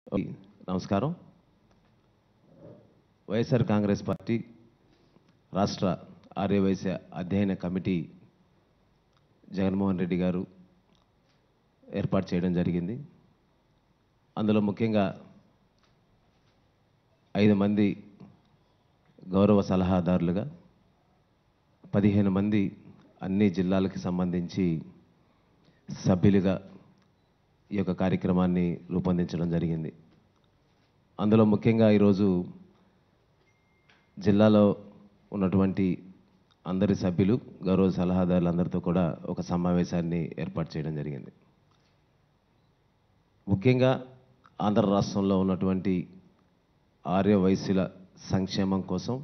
నమస్కారం వైఎస్ఆర్ కాంగ్రెస్ పార్టీ రాష్ట్ర ఆర్యవైశ్య అధ్యయన కమిటీ జగన్మోహన్ రెడ్డి గారు ఏర్పాటు చేయడం జరిగింది అందులో ముఖ్యంగా ఐదు మంది గౌరవ సలహాదారులుగా పదిహేను మంది అన్ని జిల్లాలకి సంబంధించి సభ్యులుగా ఈ యొక్క కార్యక్రమాన్ని రూపొందించడం జరిగింది అందులో ముఖ్యంగా ఈరోజు జిల్లాలో ఉన్నటువంటి అందరి సభ్యులు గౌరవ సలహాదారులందరితో కూడా ఒక సమావేశాన్ని ఏర్పాటు చేయడం జరిగింది ముఖ్యంగా ఆంధ్ర రాష్ట్రంలో ఉన్నటువంటి ఆర్య వయస్సుల సంక్షేమం కోసం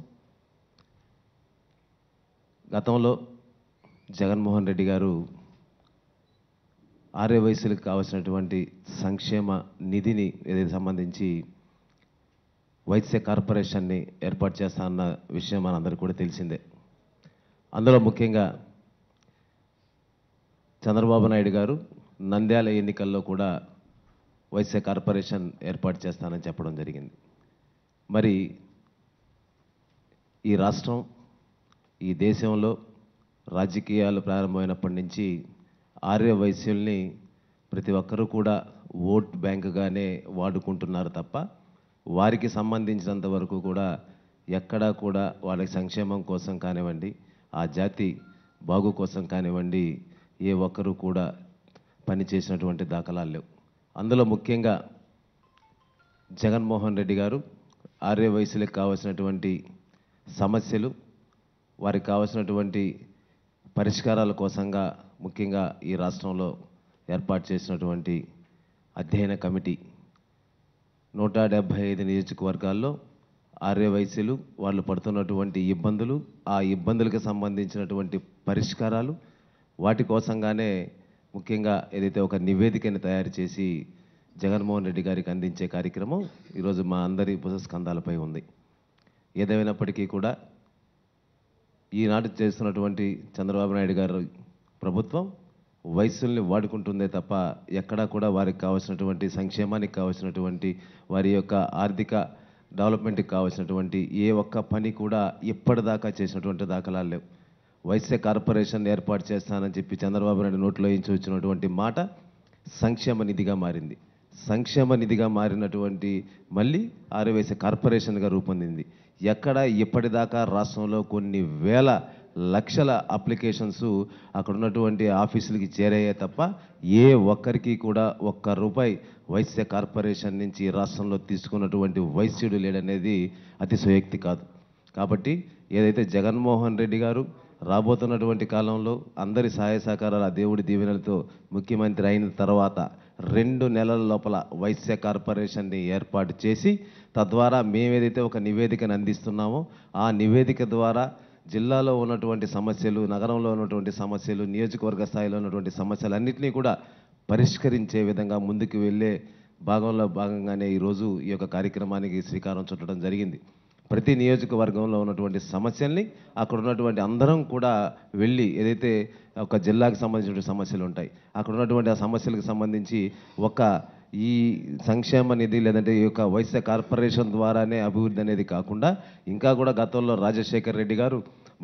గతంలో జగన్మోహన్ రెడ్డి గారు ఆర్య వయసులకు కావాల్సినటువంటి సంక్షేమ నిధిని ఏదైతే సంబంధించి వైద్య కార్పొరేషన్ని ఏర్పాటు చేస్తానన్న విషయం మనందరికీ కూడా తెలిసిందే అందులో ముఖ్యంగా చంద్రబాబు నాయుడు గారు నంద్యాల ఎన్నికల్లో కూడా వైద్య కార్పొరేషన్ ఏర్పాటు చేస్తానని చెప్పడం జరిగింది మరి ఈ రాష్ట్రం ఈ దేశంలో రాజకీయాలు ప్రారంభమైనప్పటి నుంచి ఆర్య వైశ్యుల్ని ప్రతి ఒక్కరూ కూడా ఓట్ బ్యాంకుగానే వాడుకుంటున్నారు తప్ప వారికి సంబంధించినంత వరకు కూడా ఎక్కడా కూడా వాళ్ళకి సంక్షేమం కోసం కానివ్వండి ఆ జాతి బాగు కోసం కానివ్వండి ఏ ఒక్కరూ కూడా పని చేసినటువంటి దాఖలాలు లేవు అందులో ముఖ్యంగా జగన్మోహన్ రెడ్డి గారు ఆర్య వయసులకు కావాల్సినటువంటి సమస్యలు వారికి కావాల్సినటువంటి పరిష్కారాల కోసంగా ముఖ్యంగా ఈ రాష్ట్రంలో ఏర్పాటు చేసినటువంటి అధ్యయన కమిటీ నూట డెబ్భై ఐదు నియోజకవర్గాల్లో ఆర్య వయసులు వాళ్ళు పడుతున్నటువంటి ఇబ్బందులు ఆ ఇబ్బందులకు సంబంధించినటువంటి పరిష్కారాలు వాటి కోసంగానే ముఖ్యంగా ఏదైతే ఒక నివేదికని తయారు చేసి జగన్మోహన్ రెడ్డి గారికి అందించే కార్యక్రమం ఈరోజు మా అందరి భుజస్కంధాలపై ఉంది ఏదేమైనప్పటికీ కూడా ఈనాడు చేస్తున్నటువంటి చంద్రబాబు నాయుడు గారు ప్రభుత్వం వయస్సుల్ని వాడుకుంటుందే తప్ప ఎక్కడా కూడా వారికి కావాల్సినటువంటి సంక్షేమానికి కావాల్సినటువంటి వారి యొక్క ఆర్థిక డెవలప్మెంట్కి కావాల్సినటువంటి ఏ ఒక్క పని కూడా ఇప్పటిదాకా చేసినటువంటి దాఖలాలు లేవు వైశ్య కార్పొరేషన్ ఏర్పాటు చేస్తానని చెప్పి చంద్రబాబు నాయుడు నోట్లో నుంచి వచ్చినటువంటి మాట సంక్షేమ నిధిగా మారింది సంక్షేమ నిధిగా మారినటువంటి మళ్ళీ ఆర్యవైశ్య కార్పొరేషన్గా రూపొందింది ఎక్కడ ఇప్పటిదాకా రాష్ట్రంలో కొన్ని వేల లక్షల అప్లికేషన్స్ అక్కడ ఉన్నటువంటి ఆఫీసులకి చేరాయే తప్ప ఏ ఒక్కరికి కూడా ఒక్క రూపాయి వైశ్య కార్పొరేషన్ నుంచి ఈ రాష్ట్రంలో తీసుకున్నటువంటి వైశ్యుడు లేడనేది అతిశయోక్తి కాదు కాబట్టి ఏదైతే జగన్మోహన్ రెడ్డి గారు రాబోతున్నటువంటి కాలంలో అందరి సహాయ సహకారాల దేవుడి దీవెనలతో ముఖ్యమంత్రి అయిన తర్వాత రెండు నెలల లోపల వైశ్య కార్పొరేషన్ని ఏర్పాటు చేసి తద్వారా మేమేదైతే ఒక నివేదికను అందిస్తున్నామో ఆ నివేదిక ద్వారా జిల్లాలో ఉన్నటువంటి సమస్యలు నగరంలో ఉన్నటువంటి సమస్యలు నియోజకవర్గ స్థాయిలో ఉన్నటువంటి సమస్యలన్నింటినీ కూడా పరిష్కరించే విధంగా ముందుకు వెళ్ళే భాగంలో భాగంగానే ఈరోజు ఈ యొక్క కార్యక్రమానికి శ్రీకారం చుట్టడం జరిగింది ప్రతి నియోజకవర్గంలో ఉన్నటువంటి సమస్యల్ని అక్కడ ఉన్నటువంటి అందరం కూడా వెళ్ళి ఏదైతే ఒక జిల్లాకు సంబంధించిన సమస్యలు ఉంటాయి అక్కడ ఉన్నటువంటి ఆ సమస్యలకు సంబంధించి ఒక ఈ సంక్షేమ నిధి లేదంటే ఈ యొక్క వైశ్య కార్పొరేషన్ ద్వారానే అభివృద్ధి అనేది కాకుండా ఇంకా కూడా గతంలో రాజశేఖర్ రెడ్డి గారు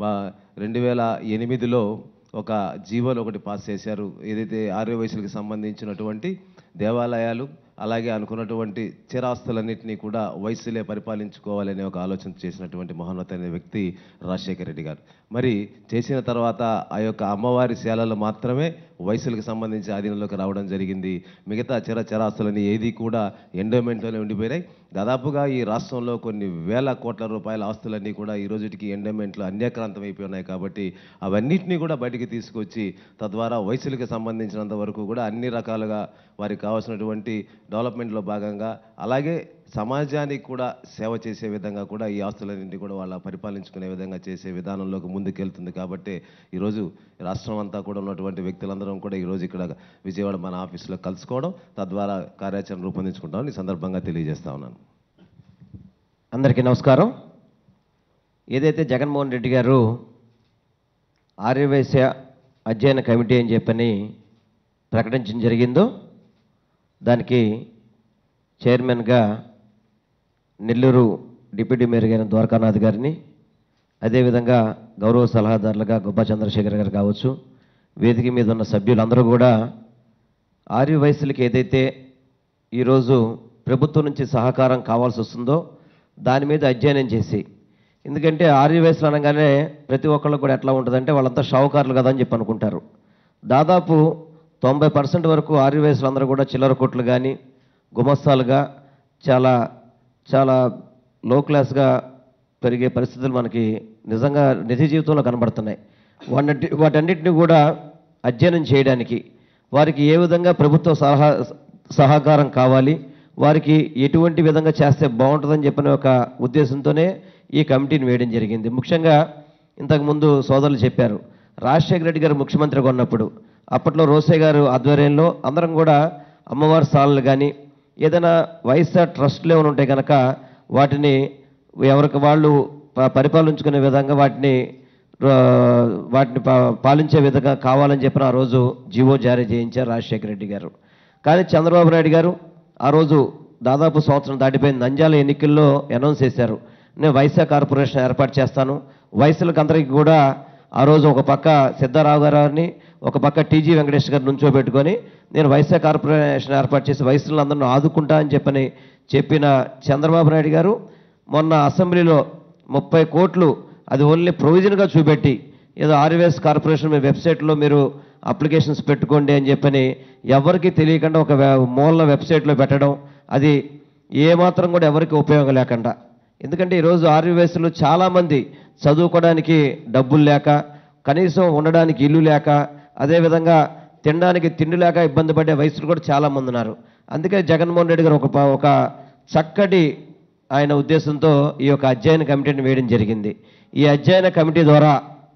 రెండు వేల ఎనిమిదిలో ఒక జీవోలు ఒకటి పాస్ చేశారు ఏదైతే ఆర్య వయసులకు సంబంధించినటువంటి దేవాలయాలు అలాగే అనుకున్నటువంటి చిరాస్తులన్నింటినీ కూడా వయసులే పరిపాలించుకోవాలనే ఒక ఆలోచన చేసినటువంటి మహోన్నతమైన వ్యక్తి రాజశేఖర రెడ్డి గారు మరి చేసిన తర్వాత ఆ యొక్క అమ్మవారి శాలలు మాత్రమే వయసులకు సంబంధించి ఆధీనంలోకి రావడం జరిగింది మిగతా చిర చిరాస్తులని ఏది కూడా ఎండోమెంట్లోనే ఉండిపోయినాయి దాదాపుగా ఈ రాష్ట్రంలో కొన్ని వేల కోట్ల రూపాయల ఆస్తులన్నీ కూడా ఈ రోజుకి ఎండోమెంట్లో అన్యాక్రాంతం అయిపోయి ఉన్నాయి కాబట్టి అవన్నిటినీ కూడా బయటికి తీసుకొచ్చి తద్వారా వయసులకు సంబంధించినంత వరకు కూడా అన్ని రకాలుగా వారికి కావాల్సినటువంటి డెవలప్మెంట్లో భాగంగా అలాగే సమాజానికి కూడా సేవ చేసే విధంగా కూడా ఈ ఆస్తులన్నింటినీ కూడా వాళ్ళ పరిపాలించుకునే విధంగా చేసే విధానంలోకి ముందుకెళ్తుంది కాబట్టి ఈరోజు రాష్ట్రం అంతా కూడా ఉన్నటువంటి వ్యక్తులందరం కూడా ఈరోజు ఇక్కడ విజయవాడ మన ఆఫీసులో కలుసుకోవడం తద్వారా కార్యాచరణ రూపొందించుకుంటామని ఈ సందర్భంగా తెలియజేస్తా ఉన్నాను అందరికీ నమస్కారం ఏదైతే జగన్మోహన్ రెడ్డి గారు ఆర్యవైశ్య అధ్యయన కమిటీ అని చెప్పని ప్రకటించడం జరిగిందో దానికి చైర్మన్గా నెల్లూరు డిప్యూటీ మేయర్ గారి ద్వారకానాథ్ గారిని అదేవిధంగా గౌరవ సలహాదారులుగా గుబ్బా చంద్రశేఖర్ గారు కావచ్చు వేదిక మీద ఉన్న సభ్యులందరూ కూడా ఆర్య వయసులకి ఏదైతే ఈరోజు ప్రభుత్వం నుంచి సహకారం కావాల్సి వస్తుందో దాని మీద అధ్యయనం చేసి ఎందుకంటే ఆర్య వయసులు అనగానే ప్రతి ఒక్కళ్ళు కూడా ఎట్లా ఉంటుందంటే వాళ్ళంతా షావుకారులు కదా అని చెప్పి అనుకుంటారు దాదాపు తొంభై పర్సెంట్ వరకు ఆర్య వయసులు అందరూ కూడా చిల్లర కొట్లు కానీ గుమస్తాలుగా చాలా చాలా లో క్లాస్గా పెరిగే పరిస్థితులు మనకి నిజంగా నిజ జీవితంలో కనబడుతున్నాయి వాటి వాటన్నిటిని కూడా అధ్యయనం చేయడానికి వారికి ఏ విధంగా ప్రభుత్వ సలహా సహకారం కావాలి వారికి ఎటువంటి విధంగా చేస్తే బాగుంటుందని చెప్పిన ఒక ఉద్దేశంతోనే ఈ కమిటీని వేయడం జరిగింది ముఖ్యంగా ఇంతకుముందు సోదరులు చెప్పారు రాజశేఖర రెడ్డి గారు ముఖ్యమంత్రిగా ఉన్నప్పుడు అప్పట్లో రోసే గారు ఆధ్వర్యంలో అందరం కూడా అమ్మవారి స్థానాలు కానీ ఏదైనా వైఎస్ఆర్ ట్రస్ట్లు ఏమైనా ఉంటే కనుక వాటిని ఎవరికి వాళ్ళు ప- పరిపాలించుకునే విధంగా వాటిని ఆ, వాటిని పా- పాలించే విధంగా కావాలని చెప్పిన ఆ రోజు జీవో జారీ చేయించారు రాజశేఖర రెడ్డి గారు కానీ చంద్రబాబు నాయుడు గారు ఆ రోజు దాదాపు సంవత్సరం దాటిపోయింది నంద్యాల ఎన్నికల్లో అనౌన్స్ చేశారు నేను వైసా కార్పొరేషన్ ఏర్పాటు చేస్తాను వయసులకు అందరికీ కూడా ఆ రోజు ఒక పక్క సిద్ధారావు గారిని ఒక పక్క టీజీ వెంకటేష్ గారిని నుంచోబెట్టుకొని నేను వైసా కార్పొరేషన్ ఏర్పాటు చేసి వయసులందరిని ఆదుకుంటా అని చెప్పని చెప్పిన చంద్రబాబు నాయుడు గారు మొన్న అసెంబ్లీలో ముప్పై కోట్లు అది ఓన్లీ ప్రొవిజన్గా చూపెట్టి ఏదో ఆర్వీఎస్ కార్పొరేషన్ మీ వెబ్సైట్లో మీరు అప్లికేషన్స్ పెట్టుకోండి అని చెప్పని ఎవరికి తెలియకుండా ఒక వె- మూల వెబ్సైట్లో పెట్టడం అది ఏమాత్రం కూడా ఎవరికి ఉపయోగం లేకుండా ఎందుకంటే ఈరోజు ఆర్వీఎస్లో చాలామంది చదువుకోవడానికి డబ్బులు లేక కనీసం ఉండడానికి ఇల్లు లేక అదేవిధంగా తినడానికి తిండి లేక ఇబ్బంది పడే వయసులు కూడా చాలామంది ఉన్నారు అందుకే జగన్మోహన్ రెడ్డి గారు ఒక ప- ఒక చక్కటి ఆయన ఉద్దేశంతో ఈ యొక్క అధ్యయన కమిటీని వేయడం జరిగింది ఈ అధ్యయన కమిటీ ద్వారా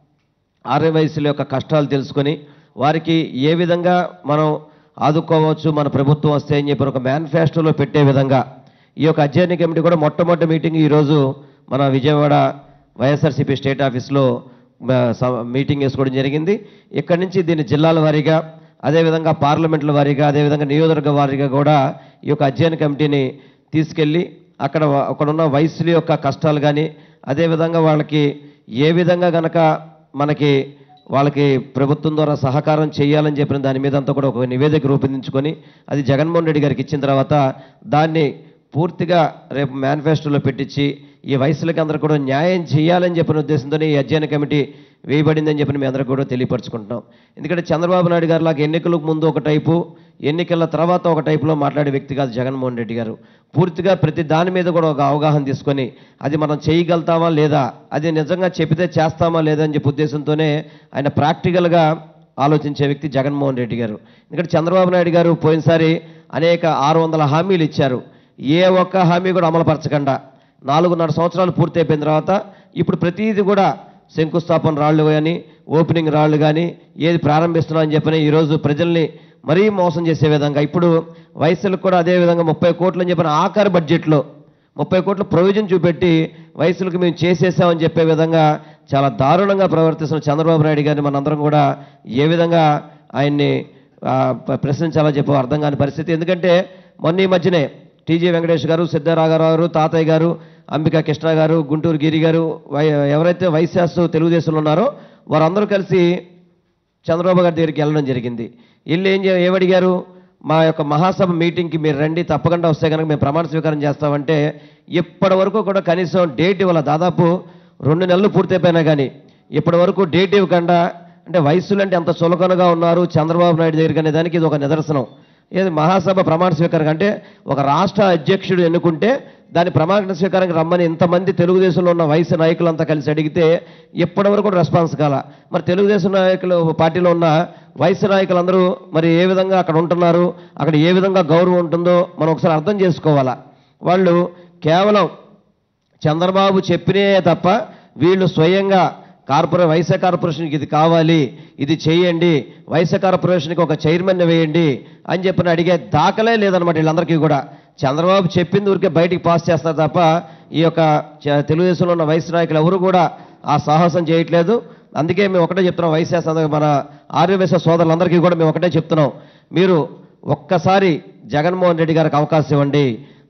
ఆర్య వయసుల యొక్క కష్టాలు తెలుసుకొని వారికి ఏ విధంగా మనం ఆదుకోవచ్చు మన ప్రభుత్వం వస్తే అని చెప్పి ఒక మేనిఫెస్టోలో పెట్టే విధంగా ఈ యొక్క అధ్యయన కమిటీ కూడా మొట్టమొదటి మీటింగ్ ఈరోజు మన విజయవాడ వైఎస్ఆర్సీపీ స్టేట్ ఆఫీస్లో మ- స- మీటింగ్ వేసుకోవడం జరిగింది ఇక్కడి నుంచి దీన్ని జిల్లాల వారీగా అదేవిధంగా పార్లమెంట్ల వారీగా అదేవిధంగా నియోజకవర్గ వారీగా కూడా ఈ యొక్క అధ్యయన కమిటీని తీసుకెళ్ళి అక్కడ వ- అక్కడ ఉన్న వయసుల యొక్క కష్టాలు కానీ అదేవిధంగా వాళ్ళకి ఏ విధంగా గనక మనకి వాళ్ళకి ప్రభుత్వం ద్వారా సహకారం చేయాలని చెప్పిన దాని మీద అంతా కూడా ఒక నివేదిక రూపొందించుకొని అది జగన్మోహన్ రెడ్డి గారికి ఇచ్చిన తర్వాత దాన్ని పూర్తిగా రేపు మేనిఫెస్టోలో పెట్టించి ఈ వయసులకి అందరూ కూడా న్యాయం చేయాలని చెప్పిన ఉద్దేశంతోనే ఈ అధ్యయన కమిటీ వేయబడిందని చెప్పి మీ అందరూ కూడా తెలియపరచుకుంటున్నాం ఎందుకంటే చంద్రబాబు నాయుడు గారు లాగా ఎన్నికలకు ముందు ఒక టైపు ఎన్నికల తర్వాత ఒక టైపులో మాట్లాడే వ్యక్తి కాదు జగన్మోహన్ రెడ్డి గారు పూర్తిగా ప్రతి దాని మీద కూడా ఒక అవగాహన తీసుకొని అది మనం చేయగలుగుతామా లేదా అది నిజంగా చెబితే చేస్తామా లేదా అని చెప్పి ఉద్దేశంతోనే ఆయన ప్రాక్టికల్గా ఆలోచించే వ్యక్తి జగన్మోహన్ రెడ్డి గారు ఎందుకంటే చంద్రబాబు నాయుడు గారు పోయినసారి అనేక ఆరు వందల హామీలు ఇచ్చారు ఏ ఒక్క హామీ కూడా అమలుపరచకుండా నాలుగున్నర సంవత్సరాలు పూర్తి అయిపోయిన తర్వాత ఇప్పుడు ప్రతిదీ కూడా శంకుస్థాపన రాళ్ళు కానీ ఓపెనింగ్ రాళ్ళు కానీ ఏది ప్రారంభిస్తున్నా అని చెప్పని ఈరోజు ప్రజల్ని మరీ మోసం చేసే విధంగా ఇప్పుడు వయసులకు కూడా అదే విధంగా ముప్పై కోట్లు అని చెప్పిన ఆఖరి బడ్జెట్లో ముప్పై కోట్ల ప్రొవిజన్ చూపెట్టి వయసులకు మేము చేసేసామని చెప్పే విధంగా చాలా దారుణంగా ప్రవర్తిస్తున్న చంద్రబాబు నాయుడు గారిని మనందరం కూడా ఏ విధంగా ఆయన్ని ఆ, ప- ప్రశ్నించాలో చెప్పి అర్థం కాని పరిస్థితి ఎందుకంటే మొన్న ఈ మధ్యనే టీజీ వెంకటేష్ గారు సిద్ధరాఘరావు గారు తాతయ్య గారు అంబికా కృష్ణ గారు గుంటూరు గిరి గారు వై- ఎవరైతే వైశాస్ తెలుగుదేశంలో ఉన్నారో వారందరూ కలిసి చంద్రబాబు గారి దగ్గరికి వెళ్ళడం జరిగింది వీళ్ళు ఏం చే- ఏమడిగారు మా యొక్క మహాసభ మీటింగ్కి మీరు రండి తప్పకుండా వస్తే కనుక మేము ప్రమాణ స్వీకారం చేస్తామంటే ఇప్పటి వరకు కూడా కనీసం డేట్ ఇవ్వాల దాదాపు రెండు నెలలు పూర్తయిపోయినా కానీ ఇప్పటి వరకు డేట్ ఇవ్వకుండా అంటే వయస్సులు అంటే అంత చులకనగా ఉన్నారు చంద్రబాబు నాయుడు దగ్గరికి అనే దానికి ఇది ఒక నిదర్శనం ఏది మహాసభ ప్రమాణ స్వీకారం అంటే ఒక రాష్ట్ర అధ్యక్షుడు ఎన్నుకుంటే దాని ప్రమాణ స్వీకారానికి రమ్మని ఇంతమంది తెలుగుదేశంలో ఉన్న వయసు నాయకులంతా కలిసి అడిగితే ఇప్పటివరకు కూడా రెస్పాన్స్ కాల మరి తెలుగుదేశం నాయకులు పార్టీలో ఉన్న వయసు నాయకులందరూ మరి ఏ విధంగా అక్కడ ఉంటున్నారు అక్కడ ఏ విధంగా గౌరవం ఉంటుందో మనం ఒకసారి అర్థం చేసుకోవాలా వాళ్ళు కేవలం చంద్రబాబు చెప్పినే తప్ప వీళ్ళు స్వయంగా కార్పొరే వైశ్య కార్పొరేషన్కి ఇది కావాలి ఇది చేయండి వైశ్య కార్పొరేషన్కి ఒక చైర్మన్ వేయండి అని చెప్పిన అడిగే దాఖలే లేదనమాట వీళ్ళందరికీ కూడా చంద్రబాబు చెప్పింది ఊరికే బయటికి పాస్ చేస్తారు తప్ప ఈ యొక్క చ- తెలుగుదేశంలో ఉన్న వైశ్య నాయకులు ఎవరు కూడా ఆ సాహసం చేయట్లేదు అందుకే మేము ఒకటే చెప్తున్నాం వైశ్య సంఘ- మన ఆర్యవేశ సోదరులందరికీ కూడా మేము ఒకటే చెప్తున్నాం మీరు ఒక్కసారి జగన్మోహన్ రెడ్డి గారికి అవకాశం ఇవ్వండి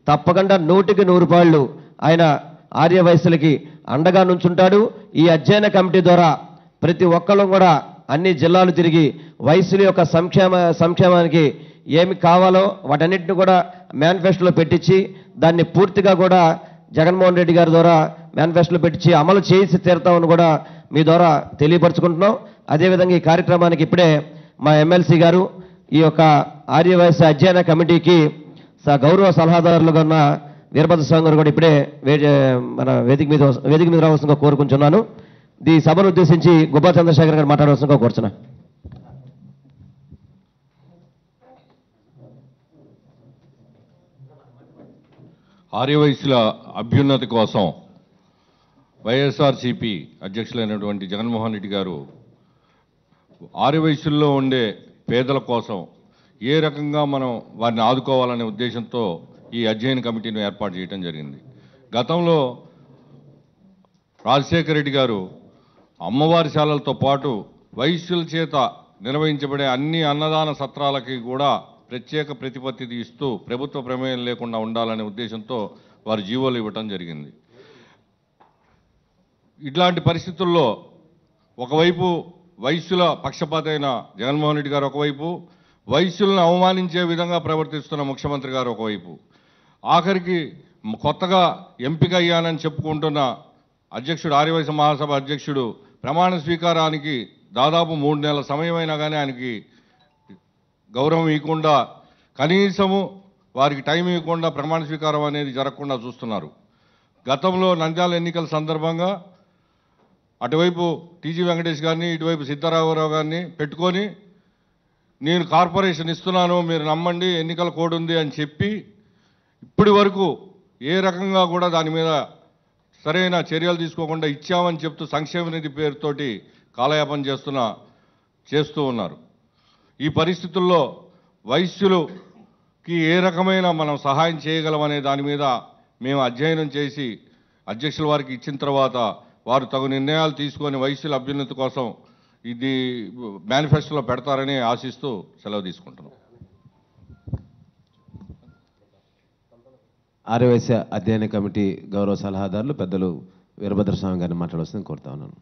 తప్పకుండా నూటికి నూరు పాళ్ళు ఆయన ఆర్య వయసులకి అండగా నుంచుంటాడు ఈ అధ్యయన కమిటీ ద్వారా ప్రతి ఒక్కళ్ళు కూడా అన్ని జిల్లాలు తిరిగి వయసుల యొక్క సంక్షేమ సంక్షేమానికి ఏమి కావాలో వాటన్నిటిని కూడా మేనిఫెస్టోలో పెట్టించి దాన్ని పూర్తిగా కూడా జగన్మోహన్ రెడ్డి గారి ద్వారా మేనిఫెస్టోలో పెట్టించి అమలు చేసి తీరుతామని కూడా మీ ద్వారా తెలియపరచుకుంటున్నాం అదేవిధంగా ఈ కార్యక్రమానికి ఇప్పుడే మా ఎమ్మెల్సీ గారు ఈ యొక్క ఆర్యవైశ్య అధ్యయన కమిటీకి స- గౌరవ సలహాదారులుగా ఉన్న వీరభద్ర స్వామి గారు కూడా ఇప్పుడే వే- మన వేదిక మీద వస్- వేదిక మీద రావాల్సిందిగా కోరుకుంటున్నాను ఈ సభను ఉద్దేశించి గుబ్బా చంద్రశేఖర్ గారు మాట్లాడవలసిందిగా కోరుచున్నా ఆర్యవయసుల అభ్యున్నతి కోసం వైఎస్ఆర్సిపి అధ్యక్షులైనటువంటి జగన్మోహన్ రెడ్డి గారు ఆర్యవయసుల్లో ఉండే పేదల కోసం ఏ రకంగా మనం వారిని ఆదుకోవాలనే ఉద్దేశంతో ఈ అధ్యయన కమిటీని ఏర్పాటు చేయడం జరిగింది గతంలో రాజశేఖర రెడ్డి గారు అమ్మవారి శాలలతో పాటు వైశ్యుల చేత నిర్వహించబడే అన్ని అన్నదాన సత్రాలకి కూడా ప్రత్యేక ప్రతిపత్తి ఇస్తూ ప్రభుత్వ ప్రమేయం లేకుండా ఉండాలనే ఉద్దేశంతో వారు జీవోలు ఇవ్వటం జరిగింది ఇట్లాంటి పరిస్థితుల్లో ఒకవైపు వైశ్యుల పక్షపాత అయిన జగన్మోహన్ రెడ్డి గారు ఒకవైపు వైశ్యులను అవమానించే విధంగా ప్రవర్తిస్తున్న ముఖ్యమంత్రి గారు ఒకవైపు ఆఖరికి మ- కొత్తగా ఎంపిక అయ్యానని చెప్పుకుంటున్న అధ్యక్షుడు ఆర్యవైశ్య మహాసభ అధ్యక్షుడు ప్రమాణ స్వీకారానికి దాదాపు మూడు నెలల సమయమైనా కానీ ఆయనకి గౌరవం ఇవ్వకుండా కనీసము వారికి టైం ఇవ్వకుండా ప్రమాణ స్వీకారం అనేది జరగకుండా చూస్తున్నారు గతంలో నంద్యాల ఎన్నికల సందర్భంగా అటువైపు టీజీ వెంకటేష్ గారిని ఇటువైపు సిద్ధారామరావు గారిని పెట్టుకొని నేను కార్పొరేషన్ ఇస్తున్నాను మీరు నమ్మండి ఎన్నికల కోడ్ ఉంది అని చెప్పి ఇప్పటి వరకు ఏ రకంగా కూడా దాని మీద సరైన చర్యలు తీసుకోకుండా ఇచ్చామని చెప్తూ సంక్షేమ నిధి పేరుతోటి కాలయాపన చేస్తున్న చేస్తూ ఉన్నారు ఈ పరిస్థితుల్లో వైశ్యులుకి ఏ రకమైన మనం సహాయం చేయగలమనే దాని మీద మేము అధ్యయనం చేసి అధ్యక్షుల వారికి ఇచ్చిన తర్వాత వారు తగు నిర్ణయాలు తీసుకొని వైశ్యుల అభ్యున్నతి కోసం ఇది మేనిఫెస్టోలో పెడతారని ఆశిస్తూ సెలవు తీసుకుంటున్నాం ఆర్యవైశ్య అధ్యయన కమిటీ గౌరవ సలహాదారులు పెద్దలు వీరభద్రస్వామి గారిని మాట్లాడవలసింది కోరుతా ఉన్నాను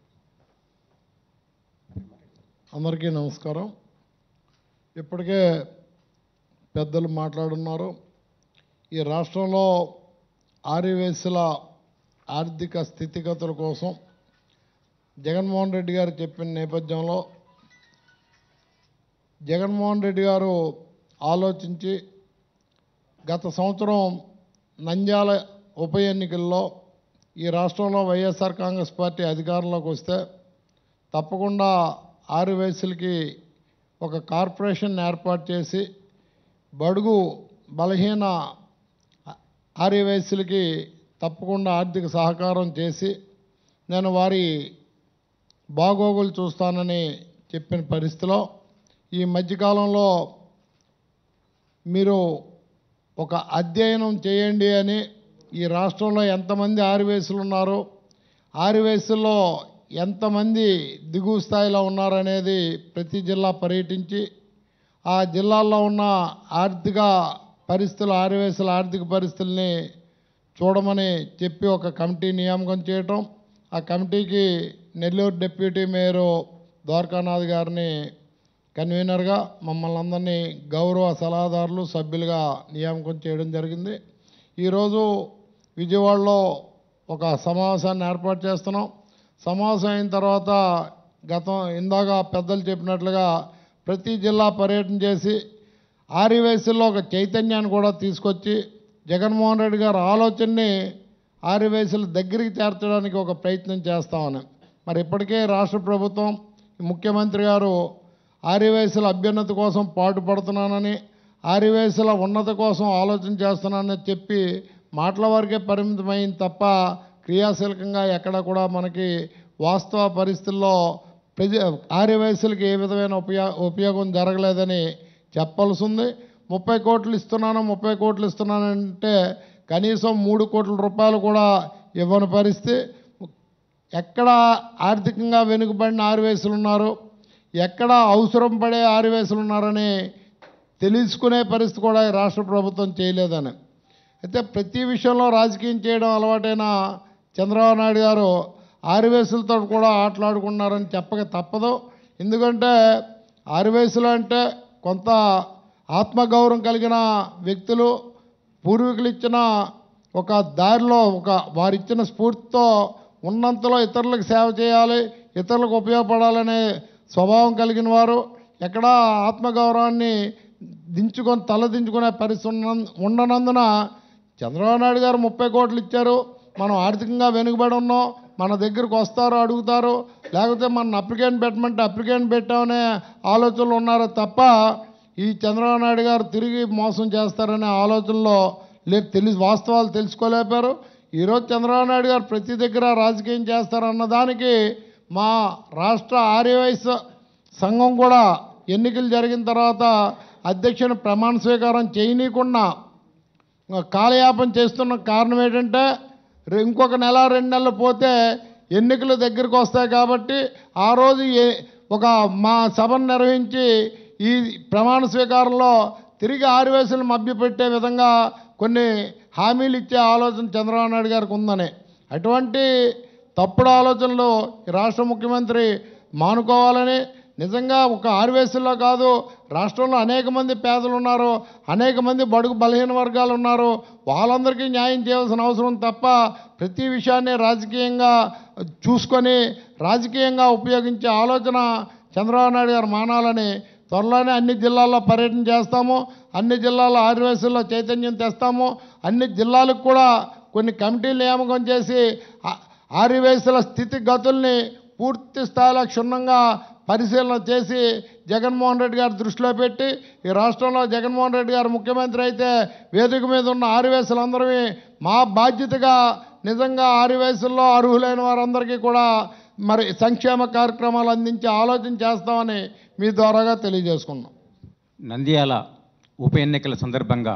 అందరికీ నమస్కారం ఇప్పటికే పెద్దలు మాట్లాడున్నారు ఈ రాష్ట్రంలో ఆర్యవేశుల ఆర్థిక స్థితిగతుల కోసం జగన్మోహన్ రెడ్డి గారు చెప్పిన నేపథ్యంలో జగన్మోహన్ రెడ్డి గారు ఆలోచించి గత సంవత్సరం నంద్యాల ఉప ఎన్నికల్లో ఈ రాష్ట్రంలో వైఎస్ఆర్ కాంగ్రెస్ పార్టీ అధికారంలోకి వస్తే తప్పకుండా ఆరు వయసులకి ఒక కార్పొరేషన్ ఏర్పాటు చేసి బడుగు బలహీన ఆర్య వయసులకి తప్పకుండా ఆర్థిక సహకారం చేసి నేను వారి బాగోగులు చూస్తానని చెప్పిన పరిస్థితిలో ఈ మధ్యకాలంలో మీరు ఒక అధ్యయనం చేయండి అని ఈ రాష్ట్రంలో ఎంతమంది ఆరివేసులు ఉన్నారు ఆరివేసుల్లో ఎంతమంది దిగువ స్థాయిలో ఉన్నారనేది ప్రతి జిల్లా పర్యటించి ఆ జిల్లాల్లో ఉన్న ఆర్థిక పరిస్థితులు ఆరివేసుల ఆర్థిక పరిస్థితుల్ని చూడమని చెప్పి ఒక కమిటీ నియామకం చేయటం ఆ కమిటీకి నెల్లూరు డిప్యూటీ మేయరు ద్వారకానాథ్ గారిని కన్వీనర్గా మమ్మల్ని అందరినీ గౌరవ సలహాదారులు సభ్యులుగా నియామకం చేయడం జరిగింది ఈరోజు విజయవాడలో ఒక సమావేశాన్ని ఏర్పాటు చేస్తున్నాం సమావేశం అయిన తర్వాత గతం ఇందాక పెద్దలు చెప్పినట్లుగా ప్రతి జిల్లా పర్యటన చేసి ఆర్యవయసుల్లో ఒక చైతన్యాన్ని కూడా తీసుకొచ్చి జగన్మోహన్ రెడ్డి గారి ఆలోచనని ఆర్యవయసుల దగ్గరికి చేర్చడానికి ఒక ప్రయత్నం చేస్తామని మరి ఇప్పటికే రాష్ట్ర ప్రభుత్వం ముఖ్యమంత్రి గారు ఆర్యవయసుల అభ్యున్నతి కోసం పాటుపడుతున్నానని ఆర్యవయసుల ఉన్నతి కోసం ఆలోచన చేస్తున్నానని చెప్పి మాటల వరకే పరిమితమైంది తప్ప క్రియాశీలకంగా ఎక్కడ కూడా మనకి వాస్తవ పరిస్థితుల్లో ప్రజ ఆర్యవయసులకి ఏ విధమైన ఉపయో ఉపయోగం జరగలేదని చెప్పాల్సి ఉంది ముప్పై కోట్లు ఇస్తున్నాను ముప్పై కోట్లు ఇస్తున్నానంటే కనీసం మూడు కోట్ల రూపాయలు కూడా ఇవ్వని పరిస్థితి ఎక్కడ ఆర్థికంగా వెనుకబడిన ఆరువేసులు ఉన్నారు ఎక్కడ అవసరం పడే ఆరువేసులు ఉన్నారని తెలుసుకునే పరిస్థితి కూడా ఈ రాష్ట్ర ప్రభుత్వం చేయలేదని అయితే ప్రతి విషయంలో రాజకీయం చేయడం అలవాటైన చంద్రబాబు నాయుడు గారు ఆరువేసులతో కూడా ఆటలాడుకున్నారని చెప్పక తప్పదు ఎందుకంటే ఆరువేసులు అంటే కొంత ఆత్మగౌరవం కలిగిన వ్యక్తులు పూర్వీకులు ఇచ్చిన ఒక దారిలో ఒక వారిచ్చిన స్ఫూర్తితో ఉన్నంతలో ఇతరులకు సేవ చేయాలి ఇతరులకు ఉపయోగపడాలనే స్వభావం కలిగిన వారు ఎక్కడా ఆత్మగౌరవాన్ని దించుకొని తలదించుకునే పరిస్థితి ఉన్న ఉండనందున చంద్రబాబు నాయుడు గారు ముప్పై కోట్లు ఇచ్చారు మనం ఆర్థికంగా వెనుకబడి ఉన్నాం మన దగ్గరకు వస్తారు అడుగుతారు లేకపోతే మన అప్లికేషన్ పెట్టమంటే అప్లికేషన్ పెట్టామనే ఆలోచనలు ఉన్నారు తప్ప ఈ చంద్రబాబు నాయుడు గారు తిరిగి మోసం చేస్తారనే ఆలోచనలో లేదు తెలిసి వాస్తవాలు తెలుసుకోలేపారు ఈరోజు చంద్రబాబు నాయుడు గారు ప్రతి దగ్గర రాజకీయం చేస్తారన్న దానికి మా రాష్ట్ర ఆర్యవైశ్య సంఘం కూడా ఎన్నికలు జరిగిన తర్వాత అధ్యక్షుని ప్రమాణ స్వీకారం చేయనీయకుండా ఇంకా కాలయాపన చేస్తున్న కారణం ఏంటంటే రె- ఇంకొక నెల రెండు నెలలు పోతే ఎన్నికలు దగ్గరికి వస్తాయి కాబట్టి ఆ రోజు ఏ ఒక మా సభను నిర్వహించి ఈ ప్రమాణ స్వీకారంలో తిరిగి ఆరువేసులు మభ్యపెట్టే విధంగా కొన్ని హామీలు ఇచ్చే ఆలోచన చంద్రబాబు నాయుడు గారికి ఉందని అటువంటి తప్పుడు ఆలోచనలు ఈ రాష్ట్ర ముఖ్యమంత్రి మానుకోవాలని నిజంగా ఒక ఆరువేసుల్లో కాదు రాష్ట్రంలో అనేక మంది పేదలు ఉన్నారు అనేక మంది బడుగు బలహీన వర్గాలు ఉన్నారు వాళ్ళందరికీ న్యాయం చేయవలసిన అవసరం తప్ప ప్రతి విషయాన్ని రాజకీయంగా చూసుకొని రాజకీయంగా ఉపయోగించే ఆలోచన చంద్రబాబు నాయుడు గారు మానాలని త్వరలోనే అన్ని జిల్లాల్లో పర్యటన చేస్తాము అన్ని జిల్లాల్లో ఆదివాసీల్లో చైతన్యం తెస్తాము అన్ని జిల్లాలకు కూడా కొన్ని కమిటీలు నియామకం చేసి ఆ- ఆదివాసీల స్థితిగతుల్ని పూర్తి స్థాయిలో క్షుణ్ణంగా పరిశీలన చేసి జగన్మోహన్ రెడ్డి గారు దృష్టిలో పెట్టి ఈ రాష్ట్రంలో జగన్మోహన్ రెడ్డి గారు ముఖ్యమంత్రి అయితే వేదిక మీద ఉన్న ఆరివేసులందరినీ మా బాధ్యతగా నిజంగా ఆరివేసుల్లో అర్హులైన వారందరికీ కూడా మరి సంక్షేమ కార్యక్రమాలు అందించే ఆలోచన చేస్తామని మీ ద్వారాగా తెలియజేసుకున్నాం నంద్యాల ఉప ఎన్నికల సందర్భంగా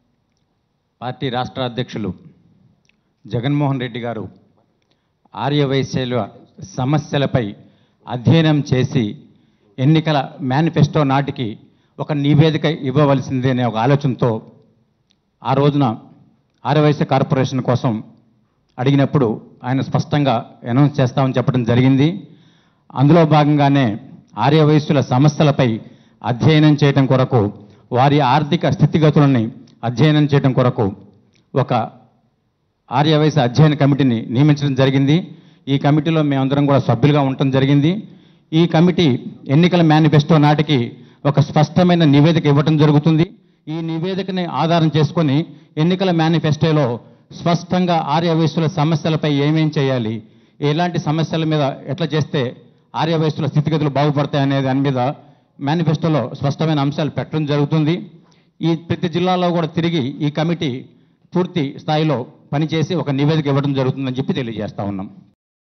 పార్టీ రాష్ట్ర అధ్యక్షులు జగన్మోహన్ రెడ్డి గారు ఆర్యవైశ్యుల సమస్యలపై అధ్యయనం చేసి ఎన్నికల మేనిఫెస్టో నాటికి ఒక నివేదిక ఇవ్వవలసింది అనే ఒక ఆలోచనతో ఆ రోజున ఆర్యవైశ్య కార్పొరేషన్ కోసం అడిగినప్పుడు ఆయన స్పష్టంగా అనౌన్స్ చేస్తామని చెప్పడం జరిగింది అందులో భాగంగానే ఆర్యవయస్సుల సమస్యలపై అధ్యయనం చేయడం కొరకు వారి ఆర్థిక స్థితిగతులని అధ్యయనం చేయడం కొరకు ఒక ఆర్యవయస అధ్యయన కమిటీని నియమించడం జరిగింది ఈ కమిటీలో మేమందరం కూడా సభ్యులుగా ఉండటం జరిగింది ఈ కమిటీ ఎన్నికల మేనిఫెస్టో నాటికి ఒక స్పష్టమైన నివేదిక ఇవ్వటం జరుగుతుంది ఈ నివేదికని ఆధారం చేసుకొని ఎన్నికల మేనిఫెస్టోలో స్పష్టంగా ఆర్యవయస్సుల సమస్యలపై ఏమేం చేయాలి ఎలాంటి సమస్యల మీద ఎట్లా చేస్తే ఆర్యవయస్సుల స్థితిగతులు బాగుపడతాయి అనే దాని మీద మేనిఫెస్టోలో స్పష్టమైన అంశాలు పెట్టడం జరుగుతుంది ఈ ప్రతి జిల్లాలో కూడా తిరిగి ఈ కమిటీ పూర్తి స్థాయిలో పనిచేసి ఒక నివేదిక ఇవ్వడం జరుగుతుందని చెప్పి తెలియజేస్తా ఉన్నాం